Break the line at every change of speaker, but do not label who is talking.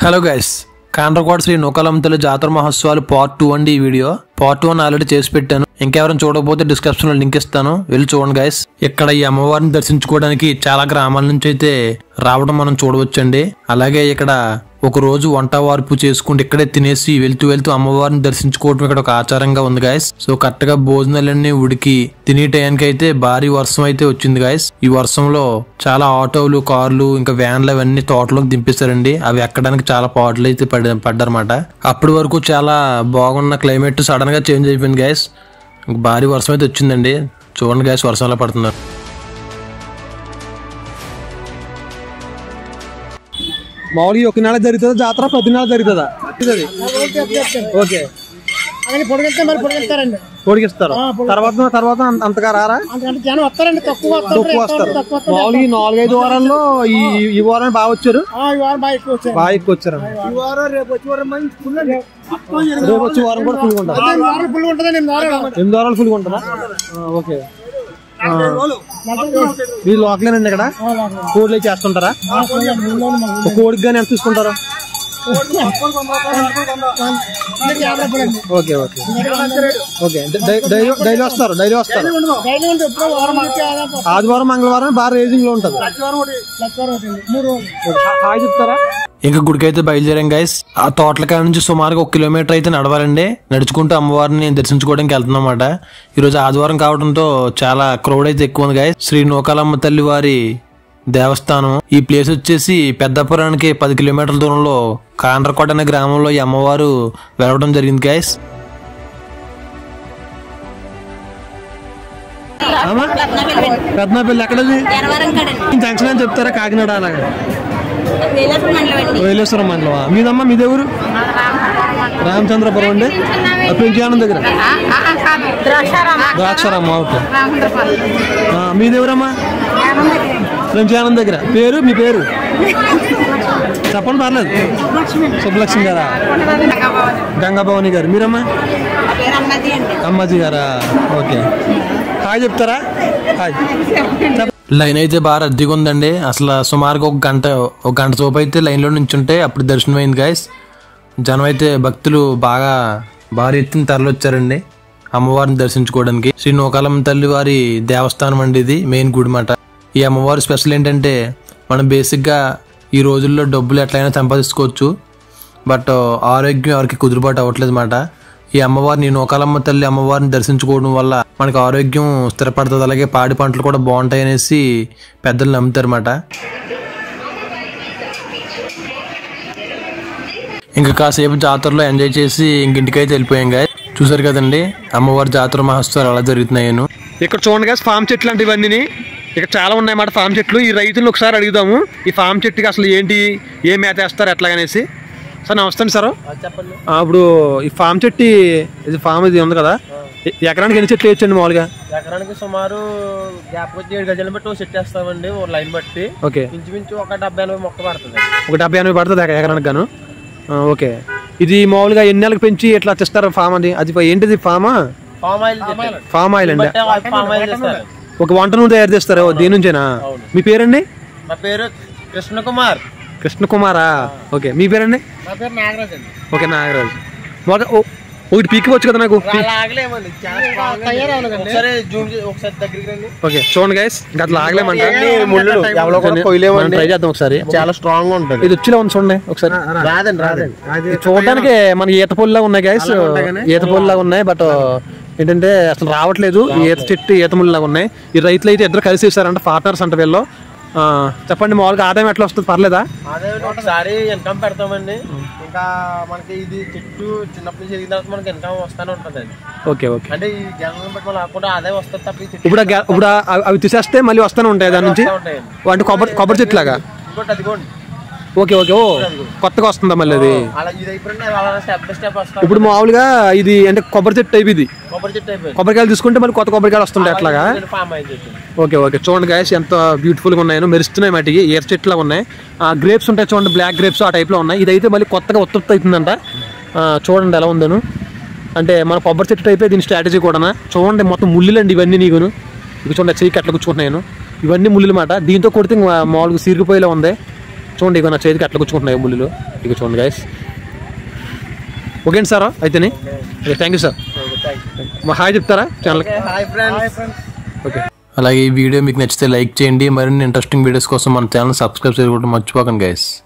Hello guys Kandrakota Sri నూకలంతల జాతర మహోత్సవాలు పార్ట్ టూ అండి ఈ వీడియో పార్ట్ వన్ ఆల్రెడీ చేసి పెట్టాను ఇంకెవరైనా చూడకపోతే డిస్క్రిప్షన్ లో లింక్ ఇస్తాను వెళ్ళి చూడండి గైస్ ఇక్కడ ఈ అమ్మవారిని దర్శించుకోవడానికి చాలా గ్రామాల నుంచి అయితే రావడం మనం చూడవచ్చండి అలాగే ఇక్కడ ఒక రోజు వంట వార్పు చేసుకుంటూ ఇక్కడే తినేసి వెళ్తూ వెళ్తూ అమ్మవారిని దర్శించుకోవడం ఇక్కడ ఒక ఆచారంగా ఉంది గాయస్ సో కరెక్ట్ గా భోజనాలన్నీ ఉడికి తినే టైంకి అయితే భారీ వర్షం అయితే వచ్చింది గాయస్ ఈ వర్షంలో చాలా ఆటోలు కార్లు ఇంకా వ్యాన్లు అవన్నీ తోటలోకి దింపేశారండి అవి ఎక్కడానికి చాలా పాటలు అయితే పడి పడ్డారన్నమాట అప్పటి వరకు చాలా బాగున్న క్లైమేట్ సడన్ గా చేంజ్ అయిపోయింది గాయస్ భారీ వర్షం అయితే వచ్చిందండి చూడండి గాయస్ వర్షంలో పడుతున్నారు
మామూలుగా ఒక నెల జరుగుతుందా జాతర ప్రతి నెల జరుగుతుందా ఓకే
అలాగే పొడిగితే మరి పొడిగిస్తారండి
పొడిగిస్తారు తర్వాత తర్వాత అంత- అంతగా రారా
అందుకంటే జనం వస్తారండి తక్కువ వస్తారు
తక్కువ వస్తారు
తక్కువ వస్తారు
మామూలుగా ఈ నాలుగైదు వారాల్లో ఈ ఈ వారం బాగా వచ్చారు
ఆ, ఈ వారం బాగా ఎక్కువ వచ్చారు
బాగా ఎక్కువ వచ్చారు
ఈ వారం రేపు వచ్చి వారం మంచి ఫుల్ అండి
రేపు వచ్చే వారం కూడా ఫుల్ ఉంటారు
ఎనిమిది వారాలు ఫుల్ ఉంటుందండి ఎనిమిది వారాలు
ఎనిమిది వారాలు ఫుల్ ఉంటారా ఆ, ఓకే ఆ, మీరు లోకలేనండి ఇక్కడ కోడ్లు అవి చేస్తుంటారా ఒక కోడికి కానీ ఎంత తీసుకుంటారు
యాభై రూపాయలండి
ఓకే ఓకే ఓకే డై- డైలీ డైలీ వస్తారు డైలీ వస్తారు
డైలీ ఉంటే ఎప్పుడో వారం వచ్చి ఆదాపు
ఆదివారం మంగళవారం బాగా రేజింగ్ లో ఉంటుంది
లక్ష వారం ఒకటి లక్ష వారం ఒకటి మూడు రోజులు
హాయ్ చెప్తారా
ఇంకా గుడికి అయితే బయలుదేరాం గైస్ ఆ తోటల కాడ నుంచి సుమారుగా ఒక కిలోమీటర్ అయితే నడవాలండి నడుచుకుంటూ అమ్మవారిని దర్శించుకోవడానికి వెళ్తున్నాం అన్నమాట ఈరోజు ఆదివారం కావడంతో చాలా క్రౌడ్ అయితే ఎక్కువ ఉంది గైస్ శ్రీ నూకాలమ్మ తల్లి వారి దేవస్థానం ఈ ప్లేస్ వచ్చేసి పెద్దపురానికి పది కిలోమీటర్ల దూరంలో కాండ్రకోట అనే గ్రామంలో ఈ అమ్మవారు వెలవడం జరిగింది గైస్
రత్నాపల్లి ఎక్కడది
జనవరం కడండి
జంక్షన్ అని చెప్తారా కాకినాడ అలాగా
వేలూరు మండలం అండి
వైలేశ్వరం మండలమా మీదమ్మా మీ దేవురు రామచంద్రపురం అండి పెంచానం దగ్గర ద్రాక్షారామ ఓకే ఆ, మీ దేవురమ్మా పెంచానం దగ్గర పేరు మీ పేరు చెప్పండి పర్లేదు సుబ్బలక్ష్మి గారా గంగాభవాని గారు మీరమ్మా
పేరు అమ్మది అండి
అమ్మాజీ గారా ఓకే హాయ్ చెప్తారా హాయ్ చెప్ప-
లైన్ అయితే బాగా రద్దీగా ఉందండి అసలు సుమారుగా ఒక గంట ఒక గంట సేపు అయితే లైన్లో నుంచుంటే అప్పుడు దర్శనం అయింది గాయస్ జనం అయితే భక్తులు బాగా భారీ ఎత్తున తరలొచ్చారండి అమ్మవారిని దర్శించుకోవడానికి శ్రీ నూకాలమ్మ తల్లి వారి దేవస్థానం అండి ఇది మెయిన్ గుడి మాట ఈ అమ్మవారి స్పెషల్ ఏంటంటే మనం బేసిక్గా ఈ రోజుల్లో డబ్బులు ఎట్లయినా సంపాదించుకోవచ్చు బట్ ఆరోగ్యం ఎవరికి కుదురుబాటు అవ్వట్లేదు మాట ఈ అమ్మవారిని నూకాలమ్మ తల్లి అమ్మవారిని దర్శించుకోవడం వల్ల మనకి ఆరోగ్యం స్థిరపడుతుంది అలాగే పాడి పంటలు కూడా బాగుంటాయి అనేసి పెద్దలు నమ్ముతారన్నమాట ఇంకా కాసేపు జాతరలో ఎంజాయ్ చేసి ఇంక ఇంటికైతే వెళ్ళిపోయాం గాయ చూసారు కదండి అమ్మవారి జాతర మహోత్సవాలు ఎలా జరుగుతున్నాయను
ఇక్కడ చూడండి guys, ఫామ్ చెట్లు అంటే ఇవన్నీ ఇక్కడ చాలా ఉన్నాయన్నమాట ఫామ్ చెట్లు ఈ రైతులను ఒకసారి అడుగుదాము ఈ ఫామ్ చెట్టుకి అసలు ఏంటి ఏం మేత వేస్తారు ఎట్లాగనేసి సార్ నమస్తే అండి సార్
చెప్పండి
ఆ, ఇప్పుడు ఈ ఫామ్ చెట్టు ఇది ఫామ్ ఇది ఉంది కదా ఎ- ఎకరానికి ఎన్ని చెట్లు వేయచ్చండి మామూలుగా
ఎకరానికి సుమారు గ్యాప్ వచ్చి ఏడు గజాలను బట్టి ఒక సెట్ వేస్తామండి ఓ లైన్ బట్టి
ఓకే
ఇంచుమించు ఒక డెబ్బై ఎనభై మొక్క పడుతుంది
ఒక డెబ్బై ఎనభై పడుతుంది ఎక- ఎకరానికి గాను ఆ, ఓకే ఇది మామూలుగా ఎన్ని నెలలకు పెంచి ఎట్లా తెస్తారు ఫామ్ అది అది ఏంటిది ఫామా
పామ్ ఆయిల్ చెప్పండి.
ఫామ్ ఆయిల్ అండి
బట్టే ఆ పామ్ ఆయిల్ చేస్తారు
ఒక వంట నూనె తయారు చేస్తారు దీని నుంచేనా మీ పేరండి
నా పేరు కృష్ణ కుమార్
కృష్ణ కుమారా ఓకే మీ పేరండి
నా పేరు నాగరాజ్ అండి
ఓకే నాగరాజు మొదట ఓ- ఒకటి పీక్కివచ్చు కదా నాకు పీ-
లాగలేమండి చాలా strong గా
తయారు
ఉంది. ఒకసారి జూమ్ చే- ఒకసారి దగ్గరికి రండి
ఓకే చూడండి గైస్ ఇంకా అట్లా ఆగలేమంట
ముళ్ళు ఎవరో కూడా
మనం
కొయ్యలేమండి
ట్రై చేద్దాం ఒకసారి
చాలా స్ట్రాంగ్ గా ఉంటుంది
ఇది వచ్చిలా ఉంది చూడండి ఒకసారి
రాదండి రాదండి
ఇది చూడడానికి మన ఈత పొల్లా ఉన్నాయి గైస్ ఈత పొల్లా ఉన్నాయి బట్ ఏంటంటే అసలు రావట్లేదు ఈ ఈత చెట్టు ఈత ముళ్ళలాగా ఉన్నాయి ఈ రైతులు అయితే ఇద్దరు కలిసి ఇస్తారంట పార్ట్నర్స్ అంట వీళ్ళు ఆ, చెప్పండి మామూలుగా ఆదాయం ఎట్లా వస్తుంది పర్లేదా
అదే ఒకసారి ఇన్కమ్ పెడతామండి ఇంకా మనకి ఇది చెట్టు చిన్నప్పటి నుంచి ఎదిగిన తర్వాత మనకి ఇన్కమ్ వస్తానే ఉంటుంది అండి
ఓకే ఓకే
అంటే ఈ జనం బట్టి మనం ఆకుండా ఆదాయం వస్తుంది తప్ప ఈ చెట్టు
ఇప్పుడు ఆ గ్యా- ఇప్పుడు ఆ- అవి తీసేస్తే మళ్ళీ వస్తూనే ఉంటాయి దాని నుంచి
వస్తూ ఉంటాయండి
అంటే కొబ్బరి కొబ్బరి చెట్టు లాగా
ఇంకోటి అదిగోండి
ఓకే ఓకే ఓ కొత్తగా వస్తుందా మళ్ళీ అది
అలా ఇది అయిపోయింది అలా స్టెప్ బై స్టెప్ వస్తాం
ఇప్పుడు మామూలుగా ఇది అంటే కొబ్బరి చెట్టు టైప్ ఇది
కొబ్బరి చెట్టు అయిపోయింది
కొబ్బరికాయలు తీసుకుంటే మళ్ళీ కొత్త కొబ్బరికాయలు వస్తుంటాయి అట్లాగా
ఫామ్ అయింది చెట్టు
ఓకే ఓకే చూడండి గాయస్ ఎంత బ్యూటిఫుల్గా ఉన్నాయో మెరుస్తున్నాయి మటుకి ఏర్ చెట్లా ఉన్నాయి ఆ గ్రేప్స్ ఉంటాయి చూడండి బ్లాక్ గ్రేప్స్ ఆ టైప్లో ఉన్నాయి ఇదైతే మళ్ళీ కొత్తగా ఉత్పత్తి అవుతుందంట ఆ, చూడండి ఎలా ఉందను అంటే మన కొబ్బరి చెట్టు టైపే దీని స్ట్రాటజీ కూడా చూడండి మొత్తం ముళ్ళులండి ఇవన్నీ నీకును ఇక చూడండి చెయ్యి ఎట్లా కూర్చుకుంటున్నాను ఇవన్నీ ముళ్ళు మాట దీంతో కొడితే ఇంకా మామూలుగా సిరిగిపోయేలా ఉంది చూడండి ఇక నా చేతికి అట్లా గుచ్చుకుంటున్నాయి ముళ్ళు ఇక చూడండి గైస్ ఓకేంటి సార్ అయితేనే ఓకే థ్యాంక్ యూ సార్ మా హాయ్ చెప్తారా ఛానల్కి
హాయ్ ఫ్రెండ్స్
ఓకే
అలాగే ఈ వీడియో మీకు నచ్చితే లైక్ చేయండి మరిన్ని ఇంట్రెస్టింగ్ వీడియోస్ కోసం మన ఛానల్ సబ్స్క్రైబ్ చేసుకోవడం మర్చిపోకండి గైస్